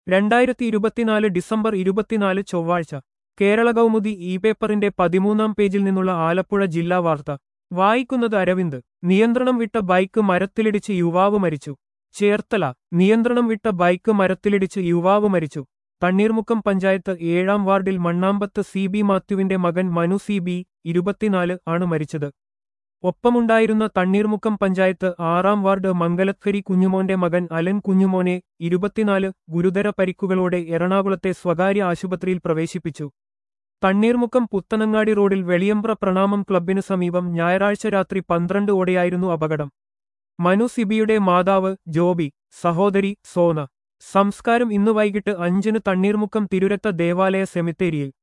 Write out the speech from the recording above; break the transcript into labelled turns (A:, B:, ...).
A: രണ്ടായിരത്തി ഇരുപത്തിനാല് ഡിസംബർ ഇരുപത്തിനാല് ചൊവ്വാഴ്ച കേരള കൗമുദി ഇ പേപ്പറിന്റെ പതിമൂന്നാം പേജിൽ നിന്നുള്ള ആലപ്പുഴ ജില്ലാ വാർത്ത വായിക്കുന്നത് അരവിന്ദ് നിയന്ത്രണം വിട്ട ബൈക്ക് മരത്തിലിടിച്ച് യുവാവ് മരിച്ചു ചേർത്തല നിയന്ത്രണം വിട്ട ബൈക്ക് മരത്തിലിടിച്ച് യുവാവ് മരിച്ചു തണ്ണീർമുക്കം പഞ്ചായത്ത് ഏഴാം വാർഡിൽ മണ്ണാമ്പത്ത് സി ബി മാത്യുവിന്റെ മകൻ മനു സി ബി ഇരുപത്തിനാല് ആണ് മരിച്ചത് ഒപ്പമുണ്ടായിരുന്ന തണ്ണീർമുക്കം പഞ്ചായത്ത് ആറാം വാർഡ് മംഗലക്കരി കുഞ്ഞുമോന്റെ മകൻ അലൻ കുഞ്ഞുമോനെ ഇരുപത്തിനാല് ഗുരുതര പരിക്കുകളോടെ എറണാകുളത്തെ സ്വകാര്യ ആശുപത്രിയിൽ പ്രവേശിപ്പിച്ചു തണ്ണീർമുക്കം പുത്തനങ്ങാടി റോഡിൽ വെളിയമ്പ്ര പ്രണാമം ക്ലബിനു സമീപം ഞായറാഴ്ച രാത്രി പന്ത്രണ്ട് ഓടെയായിരുന്നു അപകടം മനു സിബിയുടെ മാതാവ് ജോബി സഹോദരി സോന സംസ്കാരം ഇന്നു വൈകിട്ട് അഞ്ചിന് തണ്ണീർമുക്കം തിരുരത്ത ദേവാലയ സെമിത്തേരിയിൽ